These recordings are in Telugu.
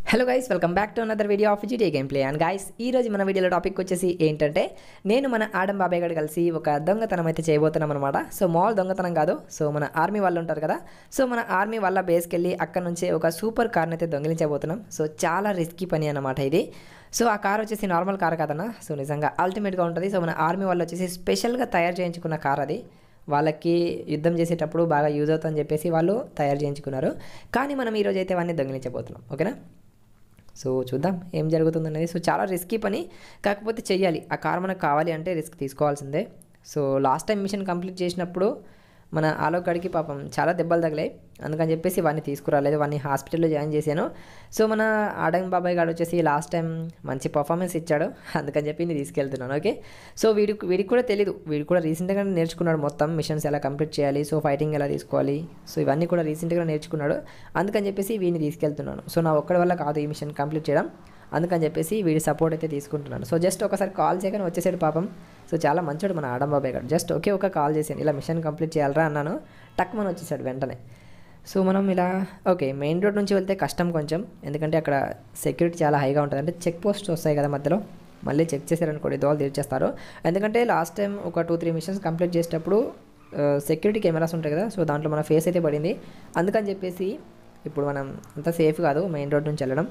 hello guys welcome back to another video of GT game play and guys ఈ రోజు మన వీడియోలో టాపిక్ వచ్చేసి ఏంటంటే నేను మన ఆడం బాబాయ్ గారు కలిసి ఒక దొంగతనం అయితే చేయబోతున్నాం అనమాట సో మాల్ దొంగతనం కాదు సో మన ఆర్మీ వాళ్ళు ఉంటారు కదా సో మన ఆర్మీ వాళ్ళ బేస్కి వెళ్ళి అక్కడ నుంచే ఒక సూపర్ కార్ని అయితే దొంగిలించబోతున్నాం సో చాలా రిస్కీ పని అనమాట ఇది సో ఆ కార్ వచ్చేసి నార్మల్ కార్ కాదన్న సో నిజంగా అల్టిమేట్గా ఉంటుంది సో మన ఆర్మీ వాళ్ళు వచ్చేసి స్పెషల్గా తయారు చేయించుకున్న కార్ అది వాళ్ళకి యుద్ధం చేసేటప్పుడు బాగా యూజ్ అవుతుందని చెప్పేసి వాళ్ళు తయారు చేయించుకున్నారు కానీ మనం ఈరోజు అయితే అవన్నీ దొంగిలించబోతున్నాం ఓకేనా సో చూద్దాం ఏం జరుగుతుందనేది సో చాలా రిస్కీ పని కాకపోతే చెయ్యాలి ఆ కార్ మనకు కావాలి అంటే రిస్క్ తీసుకోవాల్సిందే so last time mission complete చేసినప్పుడు మన ఆలోక్ గడికి పాపం చాలా దెబ్బలు తగిలాయి అందుకని చెప్పేసి వాడిని తీసుకురాలేదు వాడిని హాస్పిటల్లో జాయిన్ చేశాను సో మన ఆడం బాబాయ్ గారు వచ్చేసి లాస్ట్ టైం మంచి పర్ఫార్మెన్స్ ఇచ్చాడు అందుకని చెప్పి నేను తీసుకెళ్తున్నాను ఓకే సో వీడికి వీడికి కూడా తెలీదు వీడు కూడా రీసెంట్గా నేర్చుకున్నాడు మొత్తం మిషన్స్ ఎలా కంప్లీట్ చేయాలి సో ఫైటింగ్ ఎలా తీసుకోవాలి సో ఇవన్నీ కూడా రీసెంట్గా నేర్చుకున్నాడు అందుకని చెప్పేసి వీడిని తీసుకెళ్తున్నాను సో నా ఒక్కడి వల్ల కాదు ఈ మిషన్ కంప్లీట్ చేయడం అందుకని చెప్పేసి వీడి సపోర్ట్ అయితే తీసుకుంటున్నాను సో జస్ట్ ఒకసారి కాల్ చేయగానే వచ్చేసాడు పాపం సో చాలా మంచోడు మన ఆడం బాబాయ్ గారు జస్ట్ ఒకే ఒక కాల్ చేశాను ఇలా మిషన్ కంప్లీట్ చేయాలరా అన్నాను టక్ మన వచ్చేసాడు వెంటనే సో మనం ఇలా ఓకే మెయిన్ రోడ్ నుంచి వెళ్తే కష్టం కొంచెం ఎందుకంటే అక్కడ సెక్యూరిటీ చాలా హైగా ఉంటుంది అంటే చెక్ పోస్ట్ వస్తాయి కదా మధ్యలో మళ్ళీ చెక్ చేశారనుకోండి దోలు తీర్చేస్తారు ఎందుకంటే లాస్ట్ టైం ఒక టూ త్రీ మిషన్స్ కంప్లీట్ చేసేటప్పుడు సెక్యూరిటీ కెమెరాస్ ఉంటాయి కదా సో దాంట్లో మన ఫేస్ అయితే పడింది అందుకని చెప్పేసి ఇప్పుడు మనం అంత సేఫ్ కాదు మెయిన్ రోడ్ నుంచి వెళ్ళడం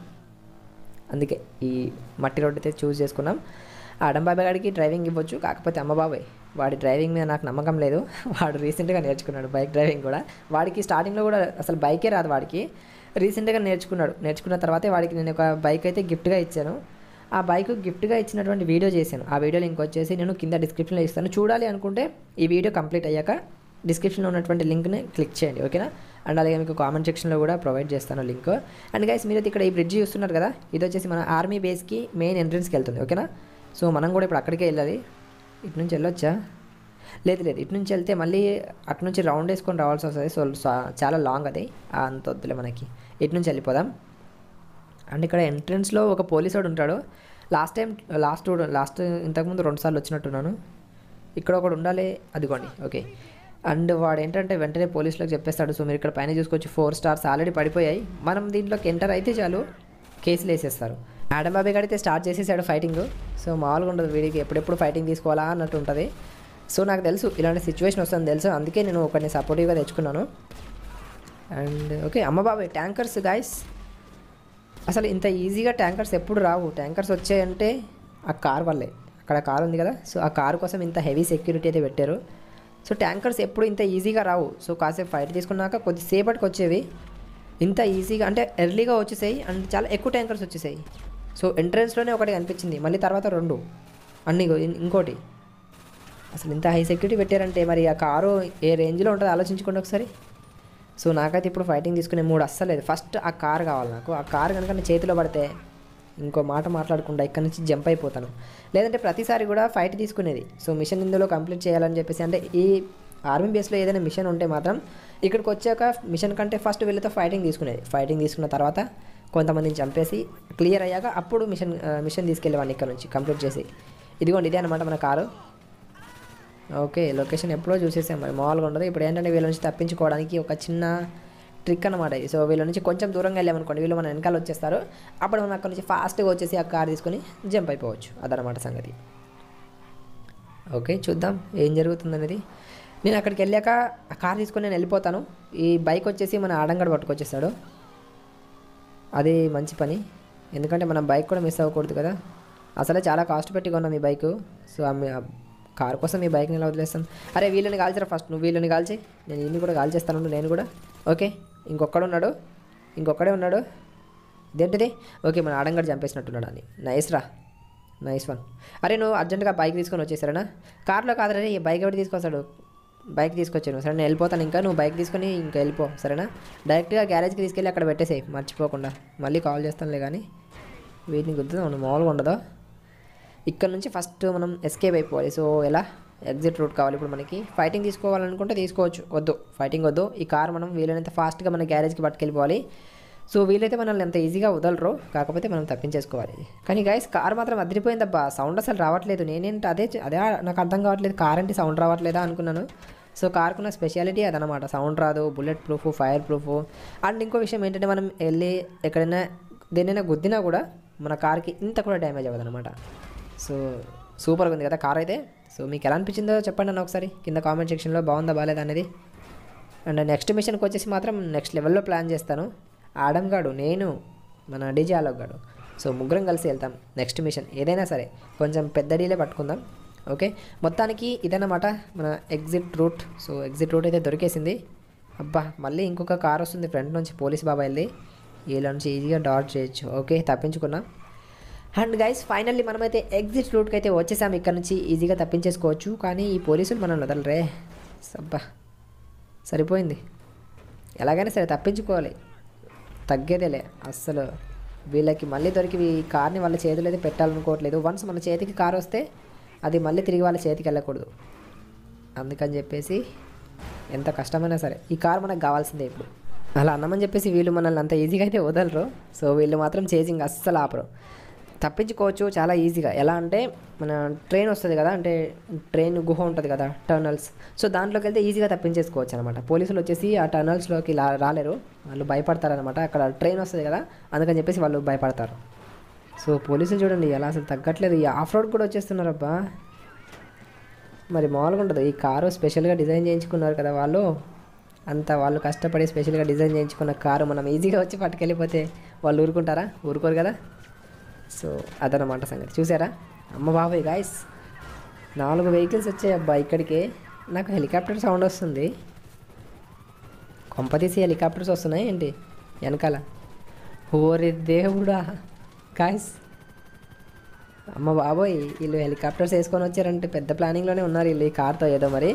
అందుకే ఈ మట్టి రోడ్ అయితే చూస్ చేసుకున్నాం ఆడం బాబాయ్ గారికి డ్రైవింగ్ ఇవ్వచ్చు కాకపోతే అమ్మ బాబాయ్ వాడి డ్రైవింగ్ మీద నాకు నమ్మకం లేదు వాడు రీసెంట్గా నేర్చుకున్నాడు బైక్ డ్రైవింగ్ కూడా వాడికి స్టార్టింగ్లో కూడా అసలు బైకే రాదు వాడికి రీసెంట్గా నేర్చుకున్నాడు నేర్చుకున్న తర్వాతే వాడికి నేను ఒక బైక్ అయితే గిఫ్ట్గా ఇచ్చాను ఆ బైక్ గిఫ్ట్గా ఇచ్చినటువంటి వీడియో చేశాను ఆ వీడియో లింక్ వచ్చేసి నేను కింద డిస్క్రిప్షన్లో ఇస్తాను చూడాలి అనుకుంటే ఈ వీడియో కంప్లీట్ అయ్యాక డిస్క్రిప్షన్లో ఉన్నటువంటి లింక్ని క్లిక్ చేయండి ఓకేనా అండ్ అలాగే మీకు కామెంట్ సెక్షన్లో కూడా ప్రొవైడ్ చేస్తాను లింక్ అండ్ గైస్ మీరు ఇక్కడ ఈ బ్రిడ్జ్ చూస్తున్నారు కదా ఇది వచ్చేసి మన ఆర్మీ బేస్కి మెయిన్ ఎంట్రన్స్కి వెళ్తుంది ఓకేనా సో మనం కూడా ఇప్పుడు అక్కడికే వెళ్ళాలి ఇటు నుంచి వెళ్ళొచ్చా లేదు లేదు ఇటు నుంచి వెళ్తే మళ్ళీ అటు నుంచి రౌండ్ వేసుకొని రావాల్సి వస్తుంది సో సా- చాలా లాంగ్ అది ఆ, అంత వద్దులే మనకి ఇటు నుంచి వెళ్ళిపోదాం అండ్ ఇక్కడ ఎంట్రన్స్లో ఒక పోలీస్ వాడు ఉంటాడు లాస్ట్ టైం లాస్ట్ లాస్ట్ ఇంతకుముందు రెండు సార్లు వచ్చినట్టున్నాను ఇక్కడ ఒకడు ఉండాలి అదిగోండి ఓకే అండ్ వాడు ఏంటంటే వెంటనే పోలీసులకు చెప్పేస్తాడు సో మీరు ఇక్కడ పైన చూసుకోవచ్చు ఫోర్ స్టార్స్ ఆల్రెడీ పడిపోయాయి మనం దీంట్లోకి ఎంటర్ అయితే చాలు కేసులు వేసేస్తారు ఆడం బాబాయ్ గారు అయితే స్టార్ట్ చేసేసాడు ఫైటింగ్ సో మామూలుగా ఉండదు వీడికి ఎప్పుడెప్పుడు ఫైటింగ్ తీసుకోవాలా అన్నట్టు ఉంటుంది సో నాకు తెలుసు ఇలాంటి సిచ్యువేషన్ వస్తుందని తెలుసు అందుకే నేను ఒకరిని సపోర్టివ్గా తెచ్చుకున్నాను అండ్ ఓకే అమ్మ బాబాయ్ ట్యాంకర్స్ గాయస్ అసలు ఇంత ఈజీగా ట్యాంకర్స్ ఎప్పుడు రావు ట్యాంకర్స్ వచ్చాయంటే ఆ కార్ వల్లే అక్కడ కార్ ఉంది కదా సో ఆ కార్ కోసం ఇంత హెవీ సెక్యూరిటీ అయితే పెట్టారు సో ట్యాంకర్స్ ఎప్పుడు ఇంత ఈజీగా రావు సో కాసేపు ఫైట్ తీసుకున్నాక కొద్దిసేపటికి వచ్చేవి ఇంత ఈజీగా అంటే ఎర్లీగా వచ్చేసాయి అండ్ చాలా ఎక్కువ ట్యాంకర్స్ వచ్చేసాయి సో ఎంట్రన్స్లోనే ఒకటి కనిపించింది మళ్ళీ తర్వాత రెండు అన్ని ఇన్- ఇంకోటి అసలు ఇంత హై సెక్యూరిటీ పెట్టారంటే మరి ఆ కారు ఏ రేంజ్లో ఉంటుందో ఆలోచించుకోండి ఒకసారి సో నాకైతే ఇప్పుడు ఫైటింగ్ తీసుకునే మూడు అస్సలేదు ఫస్ట్ ఆ కార్ కావాలి నాకు ఆ కార్ కనుక నా చేతిలో పడితే ఇంకో మాట మాట్లాడకుండా ఇక్కడ నుంచి జంప్ అయిపోతాను లేదంటే ప్రతిసారి కూడా ఫైట్ తీసుకునేది సో మిషన్ ఇందులో కంప్లీట్ చేయాలని చెప్పేసి అంటే ఈ ఆర్మీ బేస్లో ఏదైనా మిషన్ ఉంటే మాత్రం ఇక్కడికి వచ్చాక మిషన్ కంటే ఫస్ట్ వీళ్ళతో ఫైటింగ్ తీసుకునేది ఫైటింగ్ తీసుకున్న తర్వాత కొంతమందిని చంపేసి క్లియర్ అయ్యాక అప్పుడు మిషన్ ఆ, మిషన్ తీసుకెళ్ళేవాడిని ఇక్కడ నుంచి కంప్లీట్ చేసి ఇదిగోండి ఇదే అనమాట మన కారు ఓకే లొకేషన్ ఎప్పుడో చూసేసాం మరి మామూలుగా ఉండదు ఇప్పుడు ఏంటంటే వీళ్ళ నుంచి తప్పించుకోవడానికి ఒక చిన్న ట్రిక్ అనమాట ఇది సో వీళ్ళ నుంచి కొంచెం దూరంగా వెళ్ళామనుకోండి వీళ్ళు మన వెనకాల వచ్చేస్తారు అప్పుడు మనం అక్కడ నుంచి ఫాస్ట్గా వచ్చేసి ఆ కార్ తీసుకొని జంప్ అయిపోవచ్చు అదనమాట సంగతి ఓకే చూద్దాం ఏం జరుగుతుందనేది నేను అక్కడికి వెళ్ళాక ఆ కార్ తీసుకొని నేను వెళ్ళిపోతాను ఈ బైక్ వచ్చేసి మన ఆడంగడ పట్టుకొచ్చేస్తాడు అది మంచి పని ఎందుకంటే మనం బైక్ కూడా మిస్ అవ్వకూడదు కదా అసలే చాలా కాస్ట్ పెట్టి కొన్నాం ఈ బైక్ సో ఆ మీ- ఆ కార్ కోసం ఈ బైక్ని ఎలా వదిలేస్తాం అరే వీళ్ళని కాల్చరా ఫస్ట్ నువ్వు వీళ్ళని కాల్చి నేను ఇన్ని కూడా కాల్చేస్తాను నేను కూడా ఓకే ఇంకొక్కడు ఉన్నాడు ఇంకొక్కడే ఉన్నాడు ఇదేంటిది ఓకే మన ఆడంగడు చంపేసినట్టున్నాడు అని నైస్ రా నైస్ వన్ అరే నువ్వు అర్జెంట్గా బైక్ తీసుకొని వచ్చేసారనా కార్లో కాదురా ఈ బైక్ ఎవరు తీసుకొస్తాడు బైక్ తీసుకొచ్చాను సరే నేను వెళ్ళిపోతాను ఇంకా నువ్వు బైక్ తీసుకొని ఇంకా వెళ్ళిపో సరేనా డైరెక్ట్గా గ్యారేజ్కి తీసుకెళ్ళి అక్కడ పెట్టేసేయి మర్చిపోకుండా మళ్ళీ కాల్ చేస్తానులే కానీ వీటిని గుర్తుంది మనం మామూలుగా ఉండదు ఇక్కడ నుంచి ఫస్ట్ మనం ఎస్కేప్ అయిపోవాలి సో ఎలా ఎగ్జిట్ రూట్ కావాలి ఇప్పుడు మనకి ఫైటింగ్ తీసుకోవాలనుకుంటే తీసుకోవచ్చు వద్దు ఫైటింగ్ వద్దు ఈ కార్ మనం వీలైనంత ఫాస్ట్గా మన గ్యారేజ్కి పట్టుకెళ్ళిపోవాలి సో వీలైతే మనల్ని అంత ఈజీగా వదలరు కాకపోతే మనం తప్పించేసుకోవాలి కానీ గైస్ కార్ మాత్రం అదిరిపోయిందబ్బా సౌండ్ అసలు రావట్లేదు నేనేంటి అదే అదే నాకు అర్థం కావట్లేదు కార్ అంటే సౌండ్ రావట్లేదా అనుకున్నాను సో కార్కున్న స్పెషాలిటీ అదనమాట సౌండ్ రాదు bullet proof fire proof and ఇంకో విషయం ఏంటంటే మనం వెళ్ళి ఎక్కడైనా దేనైనా గుద్దినా కూడా మన కార్కి ఇంత కూడా డ్యామేజ్ అవ్వదు అనమాట సో సూపర్గా ఉంది కదా కార్ అయితే సో మీకు ఎలా అనిపించిందో చెప్పండి అన్న ఒకసారి కింద కామెంట్ సెక్షన్లో బాగుందా బాగాలేదా అనేది అండ్ నెక్స్ట్ మిషన్కి వచ్చేసి మాత్రం నెక్స్ట్ లెవెల్లో ప్లాన్ చేస్తాను ఆడమ్ గాడు నేను మన డీజే ఆలోక్ గాడు సో ముగ్గురం కలిసి వెళ్తాం నెక్స్ట్ మిషన్ ఏదైనా సరే కొంచెం పెద్ద డీలే పట్టుకుందాం ఓకే మొత్తానికి ఇదన్నమాట మన exit route so exit route అయితే దొరికేసింది అబ్బా మళ్ళీ ఇంకొక కార్ వస్తుంది ఫ్రంట్ నుంచి పోలీస్ బాబాయిల్ది వీళ్ళ నుంచి ఈజీగా డాట్ చేయొచ్చు ఓకే తప్పించుకున్నాం అండ్ గైస్ ఫైనల్లీ మనమైతే ఎగ్జిట్ రూట్కి అయితే వచ్చేసాం ఇక్కడ నుంచి ఈజీగా తప్పించేసుకోవచ్చు కానీ ఈ పోలీసులు మనం వదలరే సబ్బా సరిపోయింది ఎలాగైనా సరే తప్పించుకోవాలి తగ్గేదేలే అస్సలు వీళ్ళకి మళ్ళీ దొరికి ఈ కార్ని వాళ్ళ చేతిలో అయితే పెట్టాలనుకోవట్లేదు వన్స్ మన చేతికి కార్ వస్తే అది మళ్ళీ తిరిగి వాళ్ళ చేతికి వెళ్ళకూడదు అందుకని చెప్పేసి ఎంత కష్టమైనా సరే ఈ కార్ మనకు కావాల్సిందే ఇప్పుడు అలా అన్నమని చెప్పేసి వీళ్ళు మనల్ని అంత ఈజీగా అయితే వదలరు సో వీళ్ళు మాత్రం చేసింగ్ అస్సలు ఆపరు తప్పించుకోవచ్చు చాలా ఈజీగా ఎలా అంటే మన ట్రైన్ వస్తుంది కదా అంటే ట్రైన్ గుహ ఉంటుంది కదా టర్నల్స్ సో దాంట్లోకి వెళ్తే ఈజీగా తప్పించేసుకోవచ్చు అనమాట పోలీసులు వచ్చేసి ఆ టర్నల్స్లోకి లా రాలేరు వాళ్ళు భయపడతారనమాట అక్కడ ట్రైన్ వస్తుంది కదా అందుకని చెప్పేసి వాళ్ళు భయపడతారు సో పోలీసులు చూడండి ఎలా అసలు తగ్గట్లేదు ఈ ఆఫ్ రోడ్ కూడా వచ్చేస్తున్నారు అబ్బా మరి మామూలుగా ఉంటుంది ఈ కారు స్పెషల్గా డిజైన్ చేయించుకున్నారు కదా వాళ్ళు అంత వాళ్ళు కష్టపడి స్పెషల్గా డిజైన్ చేయించుకున్న కారు మనం ఈజీగా వచ్చి పట్టుకెళ్ళిపోతే వాళ్ళు ఊరుకుంటారా ఊరుకోరు కదా సో అదనమాట సంగతి చూసారా అమ్మ బాబాయ్ గాయస్ నాలుగు వెహికల్స్ వచ్చాయి అబ్బా ఇక్కడికి నాకు హెలికాప్టర్ సౌండ్ వస్తుంది కొంపతీసి హెలికాప్టర్స్ వస్తున్నాయి ఏంటి వెనకాల ఓరి దేవుడా గాయస్ అమ్మ బాబోయ్ వీళ్ళు హెలికాప్టర్స్ వేసుకొని వచ్చారంటే పెద్ద ప్లానింగ్లోనే ఉన్నారు వీళ్ళు ఈ కార్తో ఏదో మరి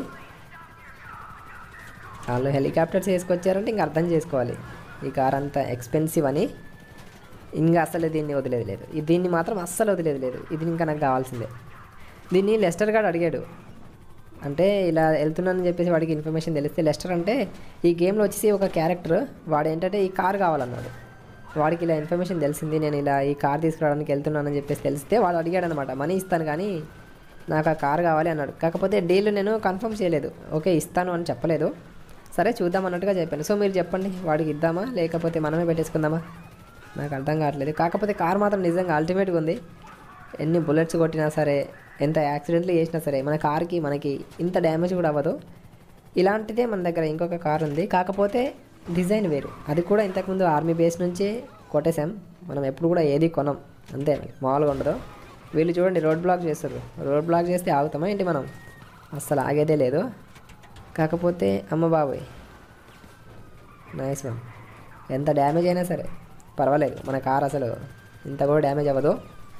వాళ్ళు హెలికాప్టర్స్ వేసుకొచ్చారంటే ఇంకా అర్థం చేసుకోవాలి ఈ కార్ అంత ఎక్స్పెన్సివ్ అని ఇంకా అస్సలు దీన్ని వదిలేదు లేదు ఈ దీన్ని మాత్రం అస్సలు వదిలేదు లేదు ఇది ఇంకా నాకు కావాల్సిందే దీన్ని లెస్టర్ గారు అడిగాడు అంటే ఇలా వెళ్తున్నానని చెప్పేసి వాడికి ఇన్ఫర్మేషన్ తెలిస్తే లెస్టర్ అంటే ఈ గేమ్లో వచ్చేసి ఒక క్యారెక్టర్ వాడు ఏంటంటే ఈ కార్ కావాలన్నాడు వాడికి ఇలా ఇన్ఫర్మేషన్ తెలిసింది నేను ఇలా ఈ కార్ తీసుకురావడానికి వెళ్తున్నానని చెప్పేసి తెలిస్తే వాడు అడిగాడు అనమాట మనీ ఇస్తాను కానీ నాకు ఆ కార్ కావాలి అన్నాడు కాకపోతే డీల్ నేను కన్ఫర్మ్ చేయలేదు ఓకే ఇస్తాను అని చెప్పలేదు సరే చూద్దాం అన్నట్టుగా చెప్పాను సో మీరు చెప్పండి వాడికి ఇద్దామా లేకపోతే మనమే పెట్టేసుకుందామా నాకు అర్థం కావట్లేదు కాకపోతే కార్ మాత్రం నిజంగా అల్టిమేట్గా ఉంది ఎన్ని బుల్లెట్స్ కొట్టినా సరే ఎంత యాక్సిడెంట్లు చేసినా సరే మన కార్కి మనకి ఇంత డ్యామేజ్ కూడా అవ్వదు ఇలాంటిదే మన దగ్గర ఇంకొక కార్ ఉంది కాకపోతే డిజైన్ వేరు అది కూడా ఇంతకుముందు ఆర్మీ బేస్ నుంచే కొట్టేసాం మనం ఎప్పుడు కూడా ఏది కొనం అంతే మామూలుగా ఉండదు వీళ్ళు చూడండి రోడ్ బ్లాక్ చేస్తారు రోడ్ బ్లాక్ చేస్తే ఆగుతామా ఏంటి మనం అస్సలు ఆగేదే లేదు కాకపోతే అమ్మ బాబోయ్ నైస్ మ్యామ్ ఎంత డ్యామేజ్ అయినా సరే పర్వాలేదు మన కార్ అసలు ఇంత కూడా డ్యామేజ్ అవ్వదు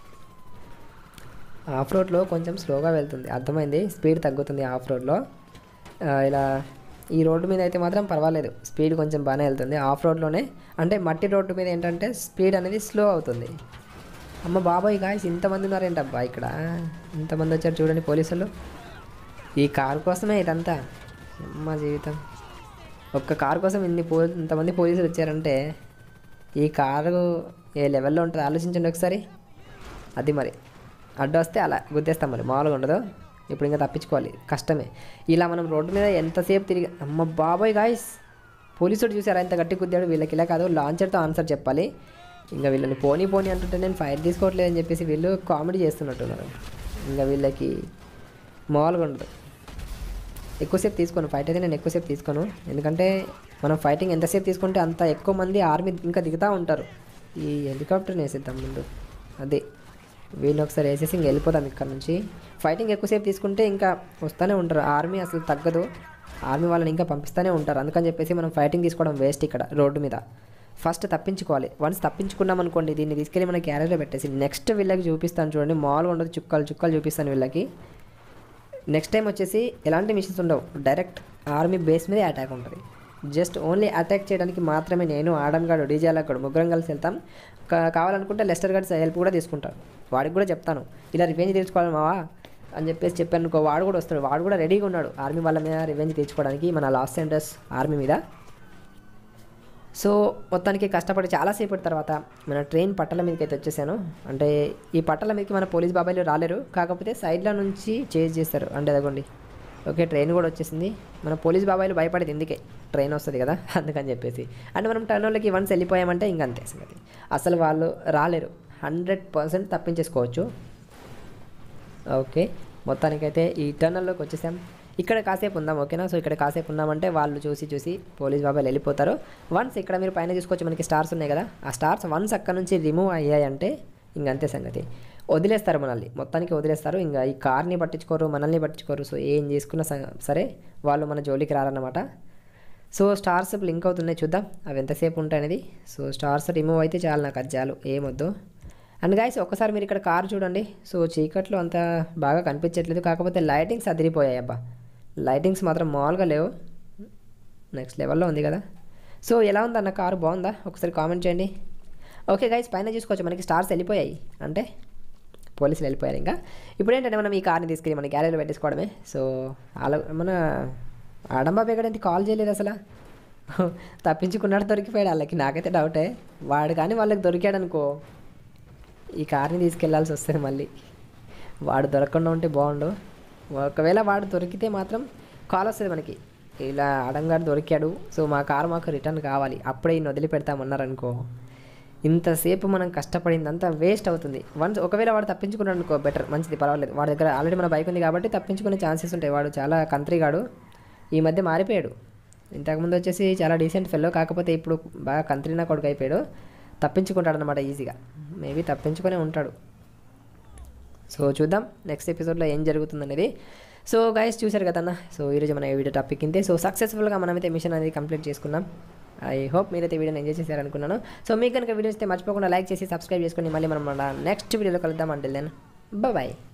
ఆఫ్ రోడ్లో కొంచెం స్లోగా వెళ్తుంది అర్థమైంది స్పీడ్ తగ్గుతుంది ఆఫ్ రోడ్లో ఆ, ఇలా ఈ రోడ్డు మీద అయితే మాత్రం పర్వాలేదు స్పీడ్ కొంచెం బాగానే వెళ్తుంది ఆఫ్ రోడ్లోనే అంటే మట్టి రోడ్డు మీద ఏంటంటే స్పీడ్ అనేది స్లో అవుతుంది అమ్మ బాబాయ్ గాయస్ ఇంతమంది ఉన్నారేంటబ్బా ఇక్కడ ఇంతమంది వచ్చారు చూడండి పోలీసులు ఈ కారు కోసమే ఇదంతా అమ్మ జీవితం ఒక్క కారు కోసం ఇన్ని పో ఇంతమంది పోలీసులు వచ్చారంటే ఈ కారు ఏ లెవెల్లో ఉంటుంది ఆలోచించండి ఒకసారి అది మరి అడ్డు వస్తే అలా గుద్దేస్తాం మరి మామూలుగా ఉండదు ఇప్పుడు ఇంకా తప్పించుకోవాలి కష్టమే ఇలా మనం రోడ్డు మీద ఎంతసేపు తిరిగి అమ్మ బాబాయ్ గాయస్ పోలీసుడు చూసారా ఎంత గట్టి గుద్దాడు వీళ్ళకి ఇలా కాదు లాంచర్తో ఆన్సర్ చెప్పాలి ఇంకా వీళ్ళని పోనీ పోనీ అంటుంటే నేను ఫైర్ తీసుకోవట్లేదు అని చెప్పేసి వీళ్ళు కామెడీ చేస్తున్నట్టున్నారు ఇంకా వీళ్ళకి మామూలుగా ఉండదు ఎక్కువసేపు తీసుకోను ఫైట్ అయితే నేను ఎక్కువసేపు తీసుకోను ఎందుకంటే మనం ఫైటింగ్ ఎంతసేపు తీసుకుంటే అంత ఎక్కువ మంది ఆర్మీ ఇంకా దిగుతూ ఉంటారు ఈ హెలికాప్టర్ని వేసేద్దాం ముందు అదే వీళ్ళు ఒకసారి వేసేసి ఇంక వెళ్ళిపోదాం ఇక్కడ నుంచి ఫైటింగ్ ఎక్కువసేపు తీసుకుంటే ఇంకా వస్తూనే ఉంటారు ఆర్మీ అసలు తగ్గదు ఆర్మీ వాళ్ళని ఇంకా పంపిస్తూనే ఉంటారు అందుకని చెప్పేసి మనం ఫైటింగ్ తీసుకోవడం వేస్ట్ ఇక్కడ రోడ్డు మీద ఫస్ట్ తప్పించుకోవాలి వన్స్ తప్పించుకున్నాం అనుకోండి దీన్ని తీసుకెళ్ళి మన క్యారేజ్లో పెట్టేసి నెక్స్ట్ వీళ్ళకి చూపిస్తాను చూడండి మామూలుగా ఉండదు చుక్కలు చుక్కలు చూపిస్తాను వీళ్ళకి నెక్స్ట్ టైం వచ్చేసి ఎలాంటి మిషన్స్ ఉండవు డైరెక్ట్ ఆర్మీ బేస్ మీదే అటాక్ ఉంటుంది జస్ట్ ఓన్లీ అటాక్ చేయడానికి మాత్రమే నేను ఆడమ్ గాడు డీజే అలక్కడు ముగ్గురం కలిసి వెళ్తాం కా- కావాలనుకుంటే లెస్టర్ గారి హెల్ప్ కూడా తీసుకుంటాను వాడికి కూడా చెప్తాను ఇలా రివెంజ్ తీర్చుకోవాలి మావా అని చెప్పేసి చెప్పాను అనుకో వాడు కూడా వస్తాడు వాడు కూడా రెడీగా ఉన్నాడు ఆర్మీ వాళ్ళ మీద రివెంజ్ తీర్చుకోవడానికి మన లాస్ సెంటర్స్ ఆర్మీ మీద సో మొత్తానికి కష్టపడి చాలాసేపటి తర్వాత మన ట్రైన్ పట్టల మీదకి అయితే వచ్చేసాను అంటే ఈ పట్టల మీదకి మన పోలీస్ బాబాయిలు రాలేరు కాకపోతే సైడ్ల నుంచి చేజ్ చేస్తారు అంటే అదగోండి ఓకే ట్రైన్ కూడా వచ్చేసింది మన పోలీస్ బాబాయిలు భయపడేది ఎందుకే ట్రైన్ వస్తుంది కదా అందుకని చెప్పేసి అంటే మనం టర్నోళ్ళకి వన్స్ వెళ్ళిపోయామంటే ఇంక అంతే సంగతి అసలు వాళ్ళు రాలేరు హండ్రెడ్ పర్సెంట్ తప్పించేసుకోవచ్చు ఓకే మొత్తానికైతే ఈ టర్నల్లోకి వచ్చేసాం ఇక్కడ కాసేపు ఉందాం ఓకేనా సో ఇక్కడ కాసేపు ఉన్నామంటే వాళ్ళు చూసి చూసి పోలీస్ బాబాయ్ వెళ్ళిపోతారు వన్స్ ఇక్కడ మీరు పైన చూసుకోవచ్చు మనకి స్టార్స్ ఉన్నాయి కదా ఆ స్టార్స్ వన్స్ అక్కడ నుంచి రిమూవ్ అయ్యాయంటే ఇంకంతే సంగతి వదిలేస్తారు మనల్ని మొత్తానికి వదిలేస్తారు ఇంకా ఈ కార్ని పట్టించుకోరు మనల్ని పట్టించుకోరు సో ఏం చేసుకున్నా స- సరే వాళ్ళు మన జోలికి రారన్నమాట సో స్టార్స్ లింక్ అవుతున్నాయి చూద్దాం అవి ఎంతసేపు ఉంటాయనేది సో స్టార్స్ రిమూవ్ అయితే చాలు నాకు అది చాలు ఏమొద్దు అండ్ గాయస్ ఒక్కసారి మీరు ఇక్కడ కార్ చూడండి సో చీకట్లో అంత బాగా కనిపించట్లేదు కాకపోతే లైటింగ్స్ అదిరిపోయాయి అబ్బా లైటింగ్స్ మాత్రం మామూలుగా లేవు నెక్స్ట్ లెవెల్లో ఉంది కదా సో ఎలా ఉంది అన్న కారు బాగుందా ఒకసారి కామెంట్ చేయండి ఓకే గైస్ పైన చూసుకోవచ్చు మనకి స్టార్స్ వెళ్ళిపోయాయి అంటే పోలీసులు వెళ్ళిపోయారు ఇంకా ఇప్పుడు ఏంటంటే మనం ఈ కార్ని తీసుకెళ్ళి మన గ్యాలరీలో పెట్టేసుకోవడమే సో అలా మన ఆడంబాబు ఎక్కడంటే కాల్ చేయలేదు అసలు తప్పించుకున్నాడు దొరికిపోయాడు వాళ్ళకి నాకైతే డౌటే వాడు కానీ వాళ్ళకి దొరికాడు అనుకో ఈ కార్ని తీసుకెళ్లాల్సి వస్తుంది మళ్ళీ వాడు దొరకకుండా ఉంటే బాగుండు ఒకవేళ వాడు దొరికితే మాత్రం కాల్ వస్తుంది మనకి ఇలా అడంగాడు దొరికాడు సో మా కారు మాకు రిటర్న్ కావాలి అప్పుడే ఈయన వదిలిపెడతామన్నారనుకో ఇంతసేపు మనం కష్టపడిందంతా వేస్ట్ అవుతుంది వన్స్ ఒకవేళ వాడు తప్పించుకున్నాడు అనుకో బెటర్ మంచిది పర్వాలేదు వాడి దగ్గర ఆల్రెడీ మన బైక్ ఉంది కాబట్టి తప్పించుకునే ఛాన్సెస్ ఉంటాయి వాడు చాలా కంత్రిగాడు ఈ మధ్య మారిపోయాడు ఇంతకుముందు వచ్చేసి చాలా డీసెంట్ ఫెల్లో కాకపోతే ఇప్పుడు బాగా కంత్రినా కొడుకు అయిపోయాడు తప్పించుకుంటాడు అనమాట ఈజీగా మేబీ తప్పించుకునే ఉంటాడు సో చూద్దాం నెక్స్ట్ ఎపిసోడ్లో ఏం జరుగుతుంది అనేది సో గైస్ చూశారు కదన్న సో ఈరోజు మన వీడియో టాపిక్ ఇంతే సో సక్సెస్ఫుల్గా మనమైతే మిషన్ అనేది కంప్లీట్ చేసుకున్నాం ఐ హోప్ మీరైతే వీడియోని ఎంజాయ్ చేశారనుకున్నాను సో మీకు కనుక వీడియో ఇస్తే మర్చిపోకుండా లైక్ చేసి సబ్స్క్రైబ్ చేసుకొని మళ్ళీ మనం నెక్స్ట్ వీడియోలో కలుద్దాం అంటే దెన్ బాయ్